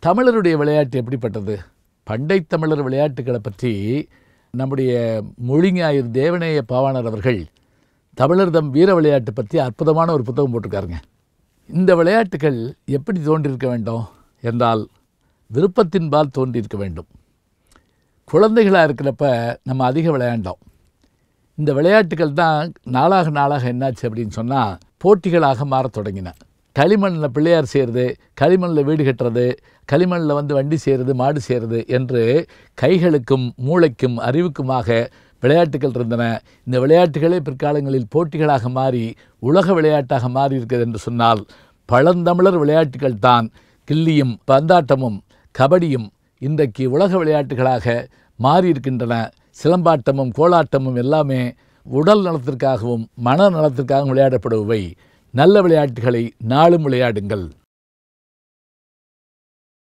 தமிழருடைய விளையாட்டு எப்படிப்பட்டது பண்டை தமிழர் விளையாட்டுகளை பற்றி நம்முடைய மொழிஞாயிறு தேவநேய பாவாணர் அவர்கள் தமிழர் தம் வீர விளையாட்டு பற்றி அற்புதமான ஒரு புத்தகம் போட்டிருக்காருங்க இந்த விளையாட்டுகள் எப்படி தோன்றியிருக்க வேண்டும் என்றால் விருப்பத்தின்பால் தோன்றியிருக்க வேண்டும் குழந்தைகளாக இருக்கிறப்ப நம்ம அதிக விளையாண்டோம் இந்த விளையாட்டுகள் தான் நாளாக நாளாக என்னாச்சு அப்படின்னு சொன்னால் போட்டிகளாக மாறத் தொடங்கின களிமண்ணில் பிள்ளையார் செய்கிறது களிமண்ணில் வீடு கட்டுறது களிமண்ணில் வந்து வண்டி செய்கிறது மாடு செய்கிறது என்று கைகளுக்கும் மூளைக்கும் அறிவுக்குமாக விளையாட்டுகள் இருந்தன இந்த விளையாட்டுகளே பிற்காலங்களில் போட்டிகளாக மாறி உலக விளையாட்டாக மாறி இருக்கிறது என்று சொன்னால் பழந்தமிழர் விளையாட்டுகள் தான் கில்லியும் பந்தாட்டமும் கபடியும் இன்றைக்கு உலக விளையாட்டுகளாக மாறி இருக்கின்றன சிலம்பாட்டமும் கோலாட்டமும் எல்லாமே உடல் நலத்திற்காகவும் மன நலத்திற்காகவும் விளையாடப்படுபவை நல்ல விளையாட்டுகளை நாளும் விளையாடுங்கள்